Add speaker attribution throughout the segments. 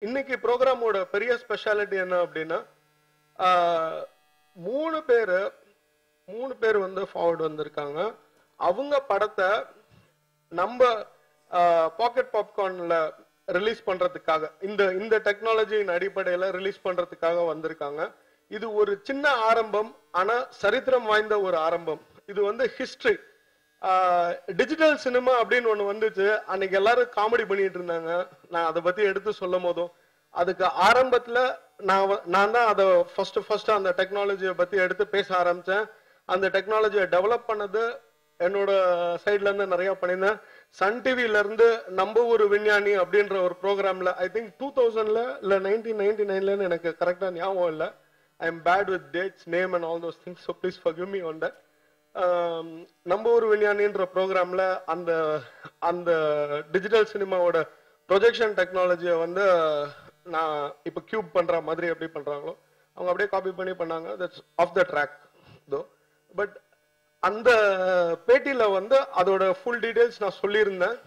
Speaker 1: இன்னைக்கு ப்ரோக்ராமோட பெரிய ஸ்பெஷாலிட்டி என்ன அப்படின்னா ஆஹ், மூணு பேர் மூணு பேர் வந்து ஃபார்வர்ட் வந்திருக்காங்க அவங்க படத்தை நம்ம பாக்கெட் பாப்கார்ன்ல ரிலீஸ் பண்றதுக்காக இந்த இந்த டெக்னாலஜியின் அடிப்படையில ரிலீஸ் பண்றதுக்காக வந்திருக்காங்க இது ஒரு சின்ன ஆரம்பம் ஆனா சரித்திரம் வாய்ந்த ஒரு ஆரம்பம் இது வந்து ஹிஸ்டரி டிஜிட்டல் சினிமா அப்படின்னு ஒண்ணு வந்துச்சு அன்னைக்கு எல்லாரும் காமெடி பண்ணிட்டு இருந்தாங்க நான் அதை பத்தி எடுத்து சொல்லும் போதும் அதுக்கு ஆரம்பத்துல நான் வ- நான் தான் அதை ஃபர்ஸ்ட் ஃபர்ஸ்ட் அந்த டெக்னாலஜியை பத்தி எடுத்து பேச ஆரம்பிச்சேன் அந்த டெக்னாலஜியை டெவலப் பண்ணது என்னோட சைட்ல இருந்து நிறைய பண்ணியிருந்தேன் சன் டிவில இருந்து நம்ம ஒரு விஞ்ஞானி அப்படின்ற ஒரு ப்ரோக்ராம்ல ஐ திங்க் டூ தௌசண்ட்ல இல்ல நைன்டீன் நைன்டி நைன்லன்னு எனக்கு கரெக்டா ஞாபகம் இல்லை I am bad with dates name and all those things so please forgive me on that ஆம், நம்ம ஒரு விஞ்ஞானின்ற ப்ரோக்ராம்ல அந்த அந்த டிஜிட்டல் சினிமாவோட ப்ரொஜெக்ஷன் டெக்னாலஜியை வந்து நான் இப்போ கியூப் பண்ற மாதிரி எப்படி பண்றாங்களோ அவங்க அப்படியே காப்பி பண்ணி பண்ணாங்க that's off the track though but அந்த பேட்டியில வந்து அதோட ஃபுல் டீடைல்ஸ் நான் சொல்லியிருந்தேன்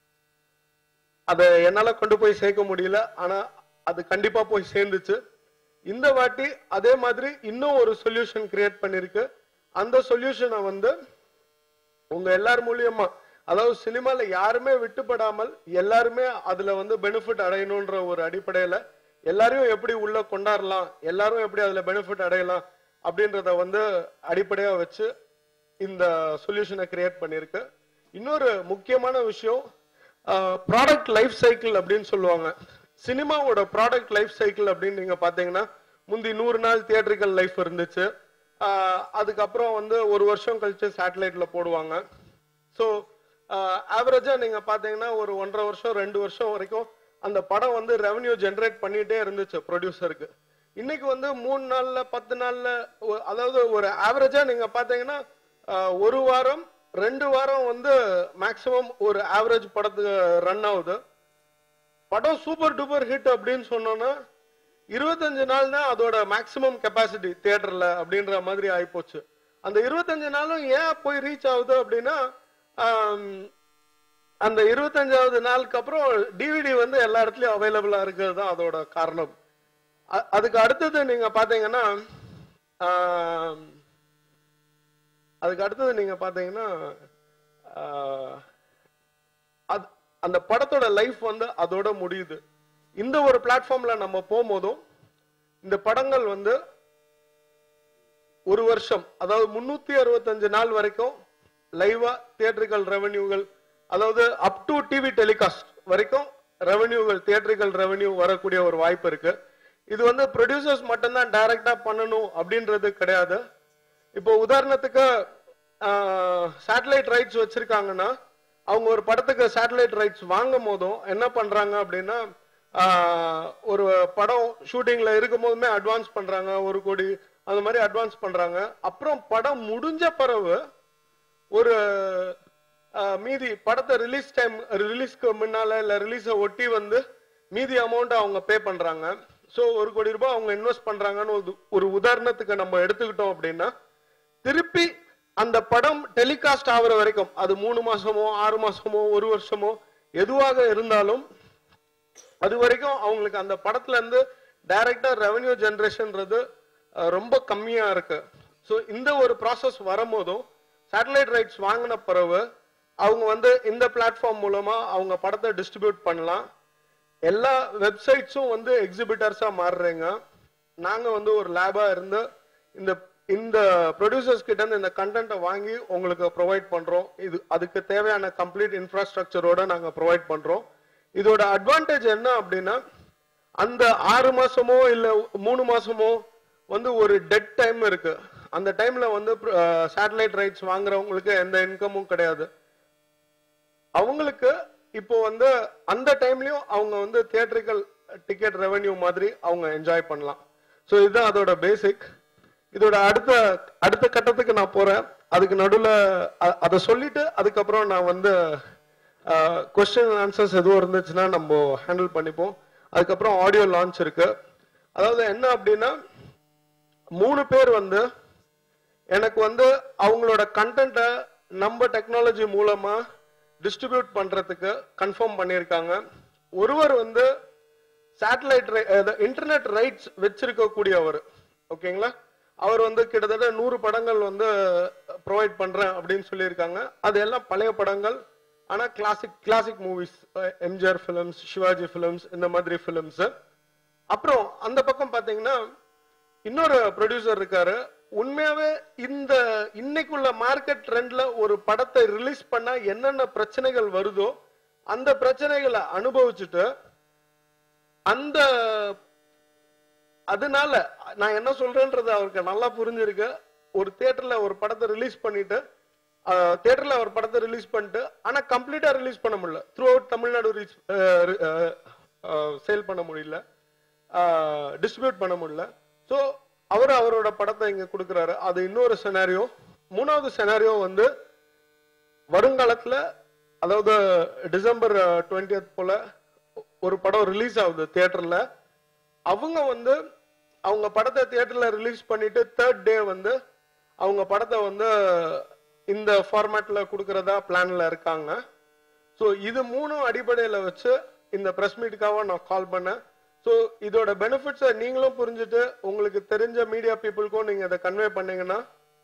Speaker 1: அதை என்னால கொண்டு போய் சேர்க்க முடியல ஆனா அது கண்டிப்பா போய் சேர்ந்துச்சு இந்த வாட்டி அதே மாதிரி இன்னும் ஒரு சொல்யூஷன் கிரியேட் பண்ணிருக்கு அந்த சொல்யூஷனை வந்து உங்க எல்லார் மூலியமா அதாவது சினிமால யாருமே விட்டுப்படாமல் எல்லாருமே அதுல வந்து பெனிஃபிட் அடையணும்ன்ற ஒரு அடிப்படையில எல்லாரையும் எப்படி உள்ள கொண்டாடலாம் எல்லாரும் எப்படி அதுல பெனிஃபிட் அடையலாம் அப்படின்றத வந்து அடிப்படையா வச்சு இந்த சொல்யூஷனை கிரியேட் பண்ணிருக்கு இன்னொரு முக்கியமான விஷயம் ப்ராடக்ட் லைஃப் சைக்கிள் அப்படின்னு சொல்லுவாங்க சினிமாவோட ப்ராடக்ட் லைஃப் சைக்கிள் அப்படின்னு நீங்க பாத்தீங்கன்னா முந்தி நூறு நாள் தியேட்டரிக்கல் லைஃப் இருந்துச்சு ஆஹ் அதுக்கப்புறம் வந்து ஒரு வருஷம் கழிச்சு சேட்டலைட்ல போடுவாங்க ஸோ ஆவரேஜா நீங்க பாத்தீங்கன்னா ஒரு ஒன்றரை வருஷம் ரெண்டு வருஷம் வரைக்கும் அந்த படம் வந்து ரெவன்யூ ஜென்ரேட் பண்ணிட்டே இருந்துச்சு ப்ரொடியூசருக்கு இன்னைக்கு வந்து மூணு நாள்ல பத்து நாள்ல ஒ- அதாவது ஒரு ஆவரேஜா நீங்க பாத்தீங்கன்னா ஆஹ் ஒரு வாரம் ரெண்டு வாரம் வந்து மேக்சிமம் ஒரு ஆவரேஜ் படத்துக்கு ரன் ஆகுது படம் சூப்பர் டூப்பர் ஹிட் அப்படின்னு சொன்னோன்னா இருபத்தஞ்சு நாள் தான் அதோட மேக்ஸிமம் கெப்பாசிட்டி தியேட்டர்ல அப்படின்ற மாதிரி ஆயிப்போச்சு அந்த இருபத்தஞ்சு நாளும் ஏன் போய் ரீச் ஆகுது அப்படின்னா ஆம், அந்த இருபத்தஞ்சாவது நாளுக்கு அப்புறம் டிவிடி வந்து எல்லா இடத்துலயும் அவைலபிளா இருக்கிறது தான் அதோட காரணம் அ- அதுக்கு அடுத்தது நீங்க பாத்தீங்கன்னா ஆம், அதுக்கு அடுத்தது நீங்க பாத்தீங்கன்னா ஆஹ், அது அந்த படத்தோட லைஃப் வந்து அதோட முடியுது இந்த ஒரு பிளாட்ஃபார்ம்ல நம்ம போகும்போதும் இந்த படங்கள் வந்து ஒரு வருஷம் அதாவது முன்னூத்தி அறுபத்தஞ்சு நாள் வரைக்கும் லைவா தியேட்டரிக்கல் ரெவென்யூகள் அதாவது அப் டு டிவி டெலிகாஸ்ட் வரைக்கும் ரெவென்யூகள் தியேட்டரிக்கல் ரெவென்யூ வரக்கூடிய ஒரு வாய்ப்பு இருக்கு இது வந்து ப்ரொடியூசர்ஸ் மட்டும்தான் டைரக்டா பண்ணணும் அப்படின்றது கிடையாது இப்போ உதாரணத்துக்கு சேட்டலைட் ரைட்ஸ் வச்சிருக்காங்கன்னா அவங்க ஒரு படத்துக்கு சேட்டலைட் ரைட்ஸ் வாங்கும் போதும் என்ன பண்றாங்க அப்படின்னா ஆஹ், ஒரு படம் ஷூட்டிங்ல இருக்கும் போதுமே அட்வான்ஸ் பண்றாங்க ஒரு கோடி அந்த மாதிரி அட்வான்ஸ் பண்றாங்க அப்புறம் படம் முடிஞ்ச பிறகு ஒரு ஆஹ், மீதி படத்தை ரிலீஸ் டைம் ரிலீஸ்க்கு முன்னால இல்ல ரிலீஸை ஒட்டி வந்து மீதி அமௌண்ட் அவங்க பே பண்றாங்க ஸோ ஒரு கோடி ரூபாய் அவங்க இன்வெஸ்ட் பண்றாங்கன்னு ஒரு- ஒரு உதாரணத்துக்கு நம்ம எடுத்துக்கிட்டோம் அப்படின்னா திருப்பி அந்த படம் டெலிகாஸ்ட் ஆகுற வரைக்கும் அது மூணு மாசமோ ஆறு மாசமோ ஒரு வருஷமோ எதுவாக இருந்தாலும் அது வரைக்கும் அவங்களுக்கு அந்த படத்துல இருந்து டைரக்டா ரெவென்யூ ஜென்ரேஷன்ன்றது அஹ், ரொம்ப கம்மியா இருக்கு ஸோ இந்த ஒரு ப்ராசஸ் வரும்போதும் சேட்டலைட் ரைட்ஸ் வாங்கின பிறகு அவங்க வந்து இந்த பிளாட்ஃபார்ம் மூலமா அவங்க படத்தை டிஸ்ட்ரிபியூட் பண்ணலாம் எல்லா வெப்சைட்ஸும் வந்து எக்ஸிபிட்டர்ஸா மாறுறீங்க நாங்க வந்து ஒரு லேபா இருந்து இந்த இந்த ப்ரொடியூசர்ஸ் கிட்ட இருந்து இந்த கண்டென்ட்டை வாங்கி உங்களுக்கு ப்ரொவைட் பண்றோம் இது அதுக்கு தேவையான கம்ப்ளீட் இன்ஃப்ராஸ்ட்ரக்சரோட நாங்க ப்ரொவைட் பண்றோம் இதோட அட்வான்டேஜ் என்ன அப்படின்னா அந்த ஆறு மாசமோ இல்ல மூணு மாசமோ வந்து ஒரு டெட் டைம் இருக்கு அந்த டைம்ல வந்து சேட்டலைட் ரைட்ஸ் வாங்குறவங்களுக்கு எந்த இன்கமும் கிடையாது அவங்களுக்கு இப்போ வந்து அந்த டைம்லயும் அவங்க வந்து தியேட்டரிக்கல் டிக்கெட் ரெவென்யூ மாதிரி அவங்க என்ஜாய் பண்ணலாம் ஸோ இதுதான் அதோட பேசிக் இதோட அடுத்த அடுத்த கட்டத்துக்கு நான் போறேன் அதுக்கு நடுவில் அதை சொல்லிட்டு அதுக்கப்புறம் நான் வந்து கொஸ்டின் ஆன்சர்ஸ் எதுவும் இருந்துச்சுன்னா நம்ம ஹேண்டில் பண்ணிப்போம் அதுக்கப்புறம் ஆடியோ லான்ச் இருக்கு அதாவது என்ன அப்படின்னா மூணு பேர் வந்து எனக்கு வந்து அவங்களோட கண்டென்ட்டை நம்ம டெக்னாலஜி மூலமா டிஸ்ட்ரிபியூட் பண்றதுக்கு கன்ஃபார்ம் பண்ணியிருக்காங்க ஒருவர் வந்து சேட்டலைட் இன்டர்நெட் ரைட்ஸ் வச்சிருக்கக்கூடியவர் ஓகேங்களா அவர் வந்து கிட்டத்தட்ட நூறு படங்கள் வந்து ப்ரொவைட் பண்றேன் அப்படின்னு சொல்லியிருக்காங்க அது எல்லாம் பழைய படங்கள் ஆனா classic classic movies MGR films Sivaji films இந்த மாதிரி ஃபிலிம்ஸ் அப்புறம் அந்த பக்கம் பாத்தீங்கன்னா இன்னொரு ப்ரொடியூசர் இருக்காரு உண்மையாவே இந்த இன்னைக்குள்ள மார்க்கெட் ட்ரெண்ட்ல ஒரு படத்தை ரிலீஸ் பண்ணா என்னென்ன பிரச்சனைகள் வருதோ அந்த பிரச்சனைகளை அனுபவிச்சுட்டு அந்த அதனால நான் என்ன சொல்றேன்றது அவருக்கு நல்லா புரிஞ்சிருக்கு ஒரு தியேட்டர்ல ஒரு படத்தை ரிலீஸ் பண்ணிட்டு தியேட்டர்ல ஒரு படத்தை ரிலீஸ் பண்ணிட்டு ஆனா கம்ப்ளீட்டா ரிலீஸ் பண்ண முடியல த்ரூ அவுட் தமிழ்நாடு சேல் பண்ண முடியல டிஸ்ட்ரிபியூட் பண்ண முடியல ஸோ அவர் அவரோட படத்தை இங்க கொடுக்குறாரு அது இன்னொரு செனாரியோ மூணாவது செனாரியோ வந்து வருங்காலத்துல அதாவது டிசம்பர் டுவெண்ட்டியத் போல ஒரு படம் ரிலீஸ் ஆகுது தியேட்டர்ல அவங்க வந்து அவங்க படத்தை தியேட்டர்ல ரிலீஸ் பண்ணிட்டு தேர்ட் டே வந்து அவங்க படத்தை வந்து இந்த ஃபார்மேட்ல கொடுக்கறதா பிளான்ல இருக்காங்க ஸோ இது மூணும் அடிப்படையில வச்சு இந்த பிரஸ் மீட்டுக்காக நான் கால் பண்ணேன் ஸோ இதோட பெனிஃபிட்ஸை நீங்களும் புரிஞ்சுட்டு உங்களுக்கு தெரிஞ்ச மீடியா பீப்புளுக்கும் நீங்க இதை கன்வே பண்ணீங்கன்னா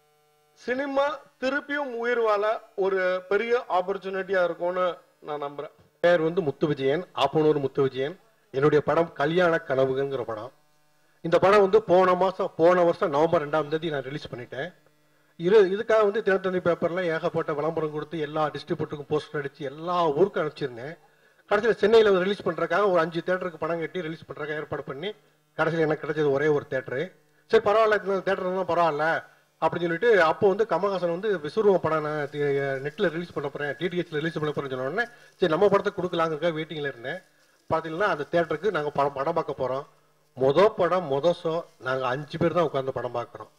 Speaker 1: சினிமா திருப்பியும் உயிர் வாழ ஒரு பெரிய ஆப்பர்ச்சுனிட்டியா இருக்கும்னு நான் நம்புறேன்
Speaker 2: பேர் வந்து முத்து விஜயன் ஆப்பனூர் முத்து விஜயன் என்னுடைய படம் கல்யாண கனவுங்கிற படம் இந்த படம் வந்து போன மாசம் போன வருஷம் நவம்பர் ரெண்டாம் தேதி நான் ரிலீஸ் பண்ணிட்டேன் இரு இதுக்காக வந்து தினத்தந்தி பேப்பர்ல ஏகப்பட்ட விளம்பரம் கொடுத்து எல்லா டிஸ்ட்ரிபியூட்டருக்கும் போஸ்டர் அடிச்சு எல்லா ஊருக்கும் அனுப்பிச்சிருந்தேன் கடைசியில் சென்னையில் ரிலீஸ் பண்றதுக்காக ஒரு அஞ்சு தேட்டருக்கு பணம் கட்டி ரிலீஸ் பண்றதுக்காக ஏற்பாடு பண்ணி கடைசியில் எனக்கு கிடைச்சது ஒரே ஒரு தேட்டரு சரி பரவாயில்ல இந்த தேட்டர் தான் பரவாயில்ல அப்படின்னு சொல்லிட்டு அப்போ வந்து கமல்ஹாசன் வந்து விசுருவம் படம் நான் நெட்டில் ரிலீஸ் பண்ண போறேன் டிடிஹெச்ல ரிலீஸ் பண்ண போறேன்னு சொன்ன உடனே சரி நம்ம படத்தை கொடுக்கலாங்க வெயிட்டிங்ல இருந்தேன் பார்த்தீங்கன்னா அந்த தேட்டருக்கு நாங்கள் படம் படம் பார்க்க போறோம் மொத படம் மொத ஷோ நாங்கள் அஞ்சு பேர் தான் உட்காந்து படம் பார்க்குறோம்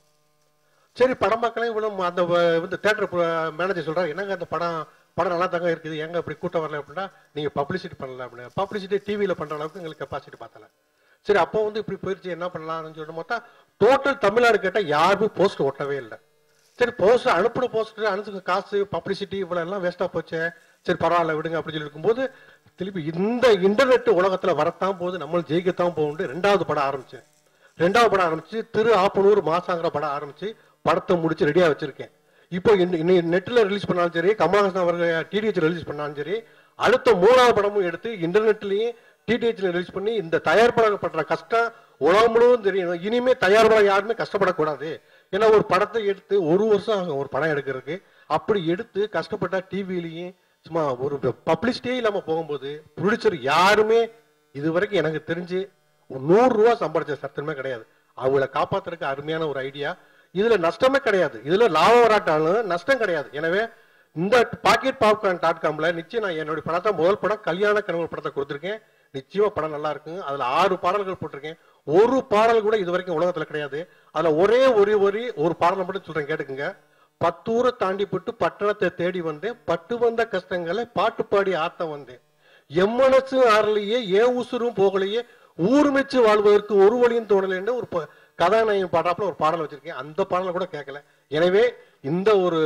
Speaker 2: சரி படம் பார்க்கலாம் இவ்வளவு அந்த வ- வந்து தேட்டர் மேனேஜர் சொல்றாரு என்னங்க அந்த படம் படம் நல்லா தாங்க இருக்குது ஏங்க இப்படி கூட்டம் வரல அப்படின்னா நீங்க பப்ளிசிட்டி பண்ணல அப்படின்னு பப்ளிசிட்டி டிவியில பண்ற அளவுக்கு எங்களுக்கு கெப்பாசிட்டி பார்த்தல சரி அப்போ வந்து இப்படி போயிருச்சு என்ன பண்ணலாம்னு சொல்லிட்டு மொத்தம் டோட்டல் தமிழ்நாடு கேட்டா யாருமே போஸ்ட் ஒட்டவே இல்லை சரி போஸ்ட் அனுப்புன போஸ்ட் அனுப்புங்க காசு பப்ளிசிட்டி இவ்வளவு எல்லாம் வேஸ்டா போச்சே சரி பரவாயில்ல விடுங்க அப்படின்னு சொல்லி இருக்கும்போது திருப்பி இந்த இன்டர்நெட் உலகத்துல வரத்தான் போகுது நம்மளும் ஜெயிக்கத்தான் போகுது ரெண்டாவது படம் ஆரம்பிச்சேன் ரெண்டாவது படம் ஆரம்பிச்சு திரு ஆப்பனூர் மாசாங்கிற படம் ஆரம்பிச்சு படத்தை முடிச்சு ரெடியா வச்சிருக்கேன் இப்போ நெட்ல ரிலீஸ் பண்ணாலும் சரி கமலஹாசன் அவர்கள் டிடிஹெச் ரிலீஸ் பண்ணாலும் சரி அடுத்த மூணாவது படமும் எடுத்து இன்டர்நெட்லயும் டிடிஹெச்ல ரிலீஸ் பண்ணி இந்த தயாரிப்பாளர் பண்ற கஷ்டம் உலகம் முழுவதும் தெரியும் இனிமே தயாரிப்பாளர் யாருமே கஷ்டப்படக்கூடாது ஏன்னா ஒரு படத்தை எடுத்து ஒரு வருஷம் ஆகும் ஒரு படம் எடுக்கிறதுக்கு அப்படி எடுத்து கஷ்டப்பட்டா டிவிலையும் சும்மா ஒரு பப்ளிசிட்டியே இல்லாம போகும்போது ப்ரொடியூசர் யாருமே இது வரைக்கும் எனக்கு தெரிஞ்சு ஒரு நூறு ரூபா சம்பாதிச்ச சத்தமே கிடையாது அவங்கள காப்பாத்துறதுக்கு அருமையான ஒரு ஐடியா இதுல நஷ்டமே கிடையாது இதுல லாபம் வராட்டாலும் நஷ்டம் கிடையாது எனவே இந்த பாக்கெட் பாப்கார்ன் டாட் காம்ல நிச்சயம் நான் என்னுடைய படத்தை முதல் படம் கல்யாண கனவு படத்தை கொடுத்துருக்கேன் நிச்சயமா படம் நல்லா இருக்கும் அதுல ஆறு பாடல்கள் போட்டிருக்கேன் ஒரு பாடல் கூட இது வரைக்கும் உலகத்துல கிடையாது அதுல ஒரே ஒரு ஒரு ஒரு பாடலை மட்டும் சொல்றேன் கேட்டுக்குங்க பத்தூரை தாண்டி போட்டு பட்டணத்தை தேடி வந்தேன் பட்டு வந்த கஷ்டங்களை பாட்டு பாடி ஆத்த வந்தேன் எம்மனசும் ஆறலையே ஏன் உசுரும் போகலையே ஊர் மெச்சு வாழ்வதற்கு ஒரு வழியும் தோணலைன்னு ஒரு ப- கதாநாயகன் பாடுறாப்புல ஒரு பாடல் வச்சிருக்கேன் அந்த பாடலை கூட கேட்கல எனவே இந்த ஒரு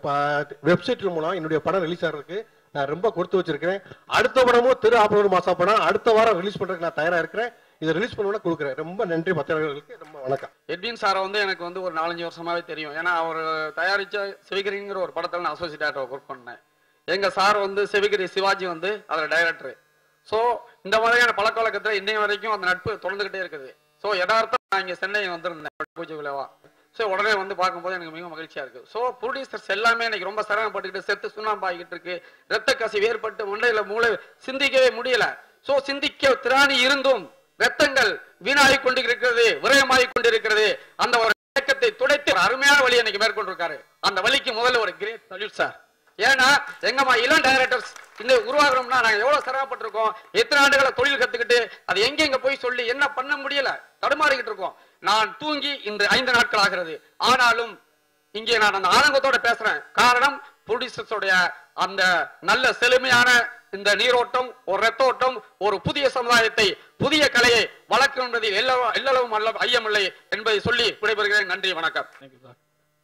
Speaker 2: வெப்சைட் மூலம் என்னுடைய படம் ரிலீஸ் ஆகிறதுக்கு நான் ரொம்ப கொடுத்து வச்சிருக்கிறேன் அடுத்த படமும் திரு ஆப்பனூர் மாசா படம் அடுத்த வாரம் ரிலீஸ் பண்றதுக்கு நான் தயாரா இருக்கிறேன் இதை ரிலீஸ் பண்ண கொடுக்குறேன் ரொம்ப நன்றி மற்றவர்களுக்கு ரொம்ப வணக்கம்
Speaker 3: எட்வின் சாரை வந்து எனக்கு வந்து ஒரு நாலஞ்சு வருஷமாவே தெரியும் ஏன்னா அவர் தயாரிச்ச சிவகிரிங்கிற ஒரு படத்துல நான் அசோசியேட் ஒர்க் பண்ணேன் எங்க சார் வந்து சிவகிரி சிவாஜி வந்து அதில் டைரக்டர் ஸோ இந்த மாதிரியான பழக்க வழக்கத்துல இன்னைய வரைக்கும் அந்த நட்பு தொடர்ந்துகிட்டே இருக்குது ஸோ யதார்த்தம் நான் இங்க சென்னை வந்திருந்தேன் பூஜை விழாவா ஸோ உடனே வந்து பார்க்கும்போது எனக்கு மிகவும் மகிழ்ச்சியா இருக்கு ஸோ ப்ரொடியூசர்ஸ் எல்லாமே இன்னைக்கு ரொம்ப சிரமப்பட்டுக்கிட்டு செத்து சுண்ணாம்பாகிட்டு இருக்கு ரத்த கசிவு ஏற்பட்டு மண்டையில மூளை சிந்திக்கவே முடியல ஸோ சிந்திக்க திராணி இருந்தும் ரத்தங்கள் வீணாகி கொண்டிருக்கிறது விரயமாகி கொண்டிருக்கிறது அந்த ஒரு இயக்கத்தை துடைத்து ஒரு அருமையான வழி இன்னைக்கு மேற்கொண்டிருக்காரு அந்த வழிக்கு முதல்ல ஒரு கிரேட் சல்யூட் சார் ஏன்னா எங்கம்மா இளம் டைரக்டர்ஸ் இந்த உருவாகணும்னா நாங்க எவ்வளவு சிரமப்பட்டிருக்கோம் எத்தனை ஆண்டுகளை தொழில் கத்துக்கிட்டு அது எங்க எங்க போய் சொல்லி என்ன பண்ண முடியல தடுமாறிக்கிட்டு இருக்கோம் நான் தூங்கி இந்த ஐந்து நாட்கள் ஆகிறது ஆனாலும் இங்கே நான் அந்த ஆதங்கத்தோட பேசுறேன் காரணம் ப்ரொடியூசர்ஸோடைய அந்த நல்ல செழுமையான இந்த நீரோட்டம் ஒரு ரத்தோட்டம் ஒரு புதிய சமுதாயத்தை புதிய கலையை வளர்க்கும் என்பதில் எல்லளவு எல்லளவும் அல்ல ஐயமில்லை என்பதை சொல்லி விடைபெறுகிறேன் நன்றி வணக்கம்
Speaker 4: தேங்க்யூ சார்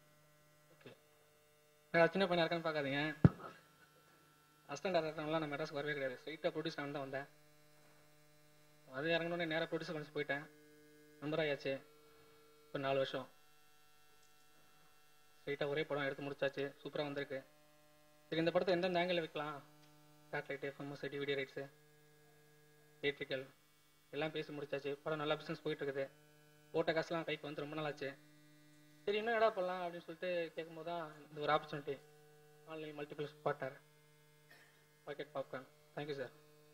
Speaker 4: ஓகே நான் சின்ன பையனா இருக்கான்னு பார்க்காதீங்க அசிஸ்டன்ட் டேரக்டர்லாம் நான் மெட்ராஸ்க்கு வரவே கிடையாது ஸ்ட்ரைட்டாக ப்ரொடியூஸ் ஆகணும் தான் வந்தேன் அது இறங்கினோடனே நேராக ப்ரொடியூசர் கணிச்சு போயிட்டேன் நம்பர் ஆயாச்சு இப்போ நாலு வருஷம் ஸ்ட்ரைட்டாக ஒரே படம் எடுத்து முடிச்சாச்சு சூப்பராக வந்திருக்கு சரி இந்த படத்தை எந்தெந்த ஆங்கிளில் வைக்கலாம் சேட்டலைட் எஃப்எம் சைடி வீடியோ ரைட்ஸு தியேட்ரிக்கல் எல்லாம் பேசி முடிச்சாச்சு படம் நல்லா பிஸ்னஸ் போயிட்டு இருக்குது போட்ட காசுலாம் கைக்கு வந்து ரொம்ப நாள் ஆச்சு சரி இன்னும் என்னடா பண்ணலாம் அப்படின்னு சொல்லிட்டு கேட்கும்போது தான் இந்த ஒரு opportunity online multiple partner pocket popcorn thank you sir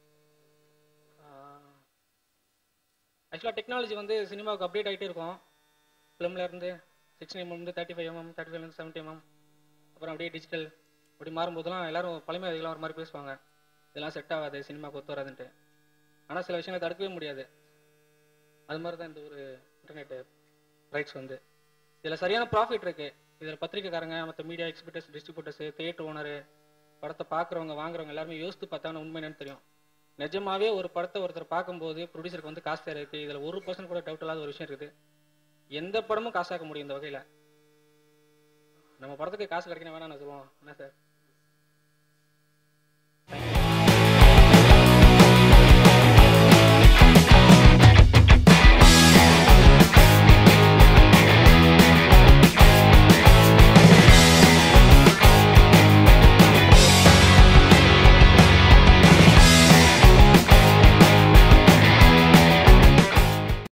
Speaker 4: ஆக்சுவலாக டெக்னாலஜி வந்து சினிமாவுக்கு அப்டேட் ஆகிட்டே இருக்கும் ஃபிலிம்ல இருந்து சிக்ஸ்டி எம்எம் இருந்து தேர்ட்டி ஃபைவ் எம்எம் தேர்ட்டி ஃபைவ்லேருந்து செவன்ட்டி எம்எம் அப்புறம் அப்படியே டிஜிட்டல் அப்படி மாறும்போதெல்லாம் எல்லாரும் பழமைவாதிகளாம் ஒரு மாதிரி பேசுவாங்க இதெல்லாம் செட் ஆகாது சினிமாவுக்கு ஒத்து வராதுன்ட்டு ஆனால் சில விஷயங்களை தடுக்கவே முடியாது அது மாதிரி தான் இந்த ஒரு இன்டர்நெட் ரைட்ஸ் வந்து இதில் சரியான ப்ராஃபிட் இருக்கு இதில் பத்திரிக்கைக்காரங்க மற்ற media exhibitors distributors theatre owner படத்தை பார்க்குறவங்க வாங்குறவங்க எல்லாருமே யோசித்து பார்த்தாங்கன்னா உண்மை என்னன்னு தெரியும் நிஜமாவே ஒரு படத்தை ஒருத்தர் பார்க்கும்போது ப்ரொடியூசருக்கு வந்து காசு தேவை இருக்கு இதில் ஒரு பர்சன்ட் கூட டவுட் இல்லாத ஒரு விஷயம் இருக்குது எந்த படமும் காசாக்க முடியும் இந்த வகையில் நம்ம படத்துக்கு காசு கிடைக்கணும் வேணாம் நான் சொல்லுவோம் என்ன சார்